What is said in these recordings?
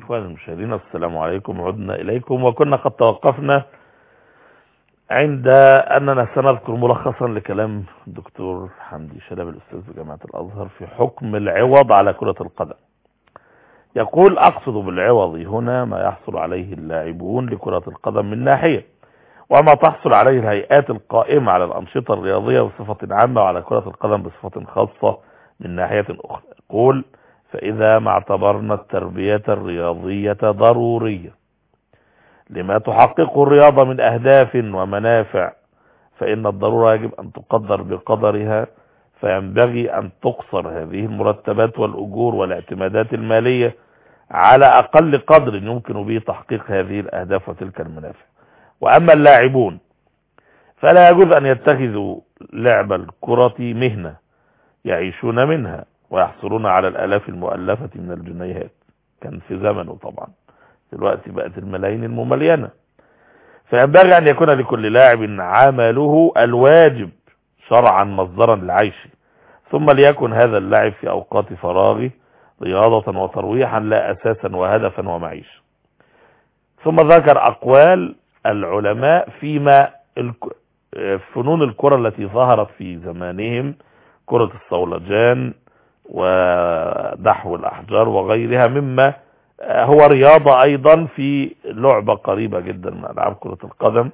اخواني المشاهدين السلام عليكم عدنا اليكم وكنا قد توقفنا عند اننا سنذكر ملخصا لكلام الدكتور حمدي شلبي الاستاذ بجامعه الازهر في حكم العوض على كره القدم يقول اقصد بالعوض هنا ما يحصل عليه اللاعبون لكره القدم من ناحيه وما تحصل عليه الهيئات القائمه على الانشطه الرياضيه بصفه عامه وعلى كره القدم بصفه خاصه من ناحيه اخرى يقول فإذا ما اعتبرنا التربية الرياضية ضرورية لما تحققه الرياضة من أهداف ومنافع فإن الضرورة يجب أن تقدر بقدرها فينبغي أن تقصر هذه المرتبات والأجور والاعتمادات المالية على أقل قدر يمكن به تحقيق هذه الأهداف وتلك المنافع وأما اللاعبون فلا يجوز أن يتخذوا لعب الكرة مهنة يعيشون منها ويحصلون على الآلاف المؤلفة من الجنيهات كان في زمنه طبعا دلوقتي بقت الملايين المملينة فينبغي أن يكون لكل لاعب عمله الواجب شرعا مصدرا للعيش ثم ليكن هذا اللاعب في أوقات فراغه رياضة وترويحا لا أساسا وهدفا ومعيش ثم ذكر أقوال العلماء فيما فنون الكرة التي ظهرت في زمانهم كرة الصولجان ودحو الأحجار وغيرها مما هو رياضة أيضا في لعبة قريبة جدا من ألعاب كرة القدم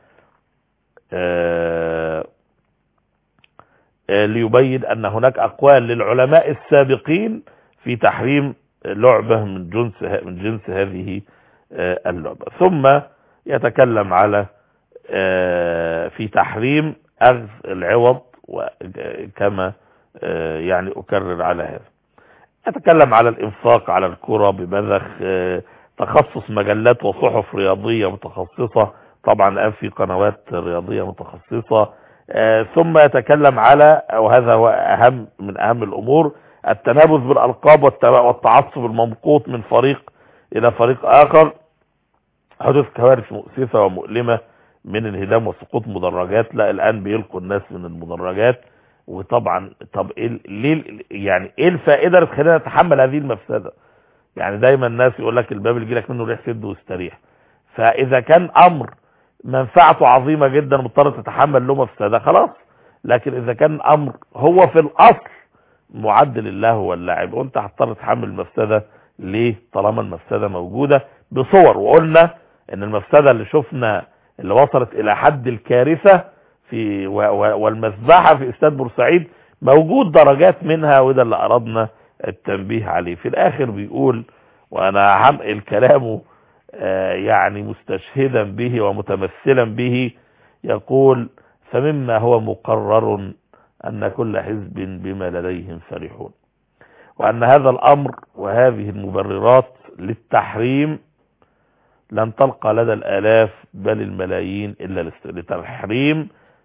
ليبين أن هناك أقوال للعلماء السابقين في تحريم لعبة من جنس من جنس هذه اللعبة ثم يتكلم على في تحريم أخذ العوض كما يعني أكرر على هذا أتكلم على الإنفاق على الكرة بمذخ تخصص مجلات وصحف رياضية متخصصة طبعا الآن في قنوات رياضية متخصصة ثم يتكلم على وهذا هو أهم من أهم الأمور التنابذ بالألقاب والتعصب الممقوت من فريق إلى فريق آخر حدث كوارث مؤسفة ومؤلمة من انهدام وسقوط مدرجات لا الآن بيلقوا الناس من المدرجات وطبعا طب ايه ليه يعني ايه الفائده اللي تخلينا نتحمل هذه المفسده يعني دايما الناس يقول لك الباب اللي يجي لك منه ريح سد واستريح فاذا كان امر منفعته عظيمه جدا مضطر تتحمل له مفسده خلاص لكن اذا كان امر هو في الاصل معد لله واللاعب وانت هتضطر تتحمل المفسده ليه طالما المفسده موجوده بصور وقلنا ان المفسده اللي شفنا اللي وصلت الى حد الكارثه في والمذبحة في استاد بورسعيد موجود درجات منها وده اللي أردنا التنبيه عليه في الآخر بيقول وأنا هنقل كلامه يعني مستشهدا به ومتمثلا به يقول فمما هو مقرر أن كل حزب بما لديهم فرحون وأن هذا الأمر وهذه المبررات للتحريم لن تلقى لدى الآلاف بل الملايين إلا لتحريم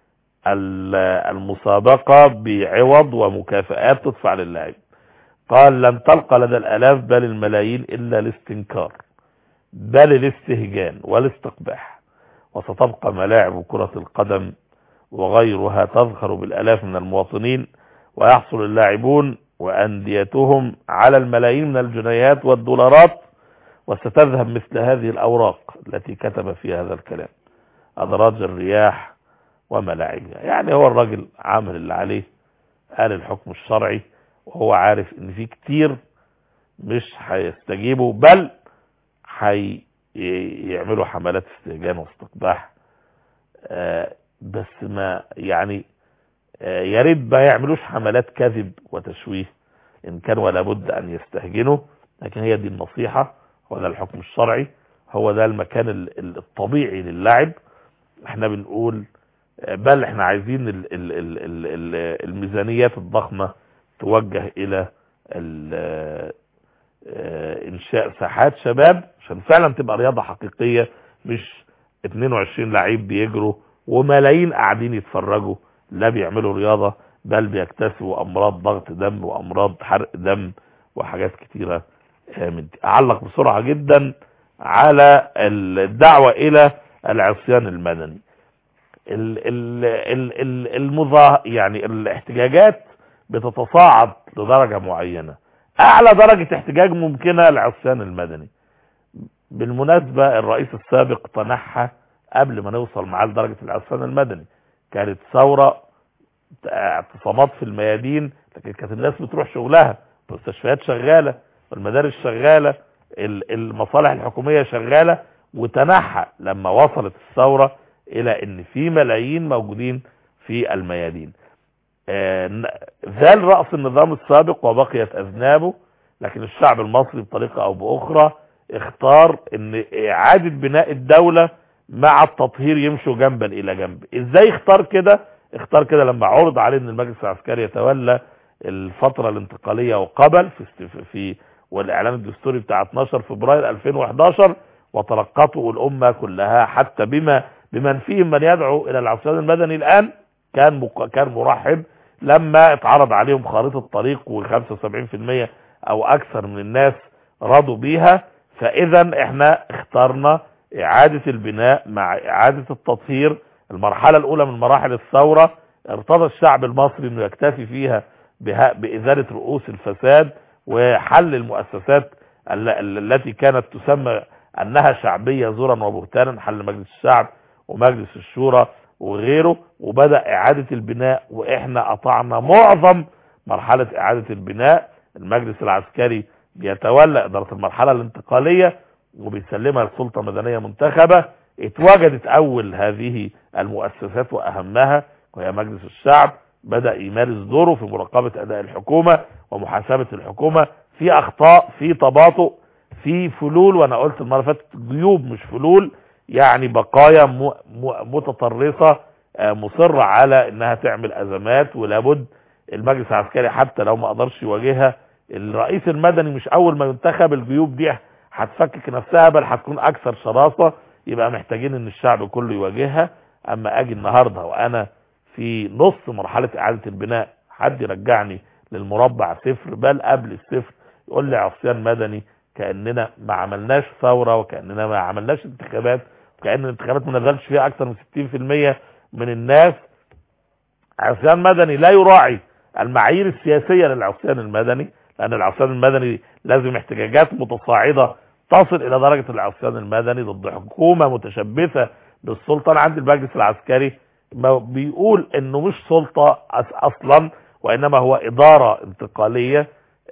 المسابقة بعوض ومكافآت تدفع للاعب قال لن تلقى لدى الالاف بل الملايين الا الاستنكار بل الاستهجان والاستقباح وستبقى ملاعب كرة القدم وغيرها تظهر بالالاف من المواطنين ويحصل اللاعبون وانديتهم على الملايين من الجنيهات والدولارات وستذهب مثل هذه الاوراق التي كتب فيها هذا الكلام ادراج الرياح وملاعبها يعني هو الراجل عامل اللي عليه قال الحكم الشرعي وهو عارف ان في كتير مش هيستجيبوا بل هيعملوا حملات استهجان واستقباح آه بس ما يعني آه يا ريت ما يعملوش حملات كذب وتشويه ان كان ولا بد ان يستهجنوا لكن هي دي النصيحة هو ده الحكم الشرعي هو ده المكان الطبيعي للعب احنا بنقول بل احنا عايزين ال ال ال ال ال الميزانيات الضخمة توجه الى انشاء ساحات شباب عشان فعلا تبقى رياضة حقيقية مش 22 لعيب بيجروا وملايين قاعدين يتفرجوا لا بيعملوا رياضة بل بيكتسبوا امراض ضغط دم وامراض حرق دم وحاجات كتيرة من دي اعلق بسرعة جدا على الدعوة الى العصيان المدني المظاه يعني الاحتجاجات بتتصاعد لدرجة معينة اعلى درجة احتجاج ممكنة العصيان المدني بالمناسبة الرئيس السابق تنحى قبل ما نوصل معاه لدرجة العصيان المدني كانت ثورة اعتصامات في الميادين لكن كانت الناس بتروح شغلها المستشفيات شغالة والمدارس شغالة المصالح الحكومية شغالة وتنحى لما وصلت الثورة الى ان في ملايين موجودين في الميادين زال رأس النظام السابق وبقيت اذنابه لكن الشعب المصري بطريقة او باخرى اختار ان اعادة بناء الدولة مع التطهير يمشوا جنبا الى جنب ازاي اختار كده اختار كده لما عرض عليه ان المجلس العسكري يتولى الفترة الانتقالية وقبل في, في والاعلان الدستوري بتاع 12 فبراير 2011 وتلقته الامة كلها حتى بما بمن فيهم من يدعو الى العصيان المدني الان كان مك... كان مرحب لما اتعرض عليهم خارطة طريق و75% او اكثر من الناس رضوا بيها فاذا احنا اخترنا اعادة البناء مع اعادة التطهير المرحلة الاولى من مراحل الثورة ارتضى الشعب المصري انه يكتفي فيها بها بازالة رؤوس الفساد وحل المؤسسات التي كانت تسمى انها شعبية زورا وبهتانا حل مجلس الشعب ومجلس الشورى وغيره وبدأ اعادة البناء واحنا قطعنا معظم مرحلة اعادة البناء المجلس العسكري بيتولى ادارة المرحلة الانتقالية وبيسلمها لسلطة مدنية منتخبة اتوجدت اول هذه المؤسسات واهمها وهي مجلس الشعب بدأ يمارس دوره في مراقبة اداء الحكومة ومحاسبة الحكومة في اخطاء في تباطؤ في فلول وانا قلت المرة فاتت جيوب مش فلول يعني بقايا متطرسة مصرة على انها تعمل ازمات ولابد المجلس العسكري حتى لو ما قدرش يواجهها الرئيس المدني مش اول ما ينتخب الجيوب دي هتفكك نفسها بل هتكون اكثر شراسة يبقى محتاجين ان الشعب كله يواجهها اما اجي النهاردة وانا في نص مرحلة اعادة البناء حد يرجعني للمربع صفر بل قبل الصفر يقول لي عصيان مدني كأننا ما عملناش ثورة وكأننا ما عملناش انتخابات وكأن الانتخابات ما نزلش فيها اكثر من 60% من الناس عصيان مدني لا يراعي المعايير السياسية للعصيان المدني لان العصيان المدني لازم احتجاجات متصاعدة تصل الى درجة العصيان المدني ضد حكومة متشبثة بالسلطة انا عندي المجلس العسكري بيقول انه مش سلطة اصلا وانما هو ادارة انتقالية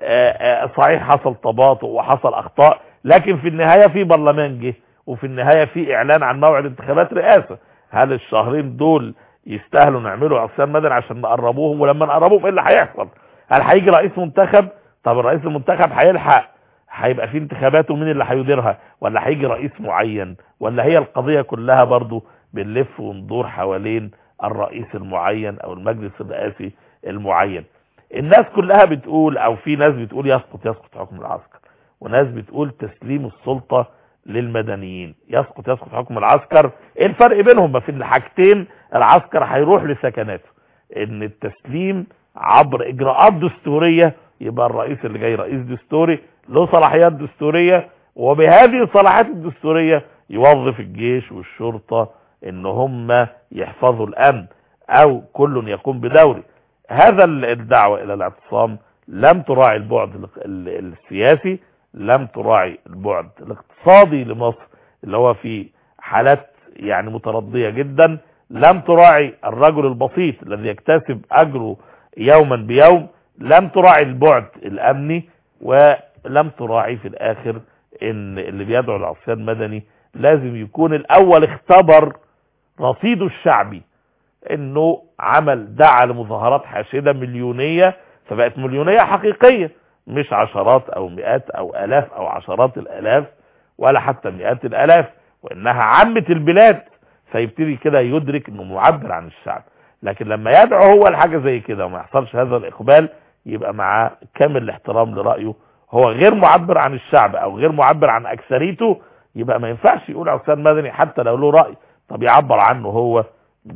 صحيح حصل تباطؤ وحصل اخطاء لكن في النهاية في برلمان جه وفي النهاية في اعلان عن موعد انتخابات رئاسة هل الشهرين دول يستاهلوا نعملوا عصيان مدني عشان نقربوهم ولما نقربوهم ايه اللي هيحصل هل هيجي رئيس منتخب طب الرئيس المنتخب هيلحق هيبقى في انتخابات ومين اللي هيديرها ولا هيجي رئيس معين ولا هي القضية كلها برضو بنلف وندور حوالين الرئيس المعين او المجلس الرئاسي المعين الناس كلها بتقول او في ناس بتقول يسقط يسقط حكم العسكر وناس بتقول تسليم السلطة للمدنيين يسقط يسقط حكم العسكر ايه الفرق بينهم ما في الحاجتين العسكر هيروح لسكناته ان التسليم عبر اجراءات دستورية يبقى الرئيس اللي جاي رئيس دستوري له صلاحيات دستورية وبهذه الصلاحيات الدستورية يوظف الجيش والشرطة ان هم يحفظوا الامن او كل يقوم بدوره هذا الدعوة الى الاعتصام لم تراعي البعد السياسي لم تراعي البعد الاقتصادي لمصر اللي هو في حالات يعني متردية جدا لم تراعي الرجل البسيط الذي يكتسب اجره يوما بيوم لم تراعي البعد الامني ولم تراعي في الاخر ان اللي بيدعو العصيان مدني لازم يكون الاول اختبر رصيده الشعبي انه عمل دعا لمظاهرات حاشدة مليونية فبقت مليونية حقيقية مش عشرات او مئات او الاف او عشرات الالاف ولا حتى مئات الالاف وانها عامة البلاد فيبتدي كده يدرك انه معبر عن الشعب لكن لما يدعو هو لحاجة زي كده وما يحصلش هذا الاقبال يبقى معاه كامل الاحترام لرأيه هو غير معبر عن الشعب او غير معبر عن اكثريته يبقى ما ينفعش يقول عثمان مدني حتى لو له رأي طب يعبر عنه هو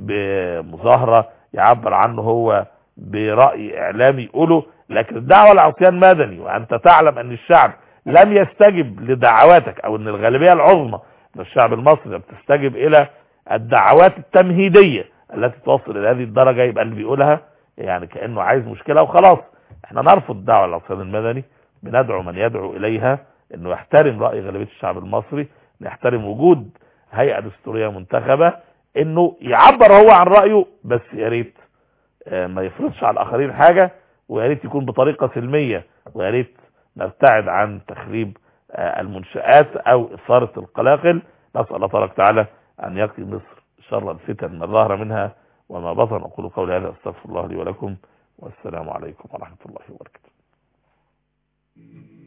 بمظاهرة يعبر عنه هو برأي اعلامي يقوله لكن الدعوة لعصيان مدني وانت تعلم ان الشعب لم يستجب لدعواتك او ان الغالبية العظمى من الشعب المصري بتستجب الى الدعوات التمهيدية التي توصل الى هذه الدرجة يبقى اللي بيقولها يعني كأنه عايز مشكلة وخلاص احنا نرفض الدعوة للعصيان المدني بندعو من يدعو اليها انه يحترم رأي غالبية الشعب المصري نحترم وجود هيئة دستورية منتخبة انه يعبر هو عن رأيه بس يا ريت آه، ما يفرضش على الاخرين حاجة ويا ريت يكون بطريقة سلمية ويا ريت نبتعد عن تخريب آه، المنشآت او اثارة القلاقل نسأل الله تبارك وتعالى ان يقي مصر شر الفتن ما ظهر منها وما بطن اقول قولي هذا استغفر الله لي ولكم والسلام عليكم ورحمة الله وبركاته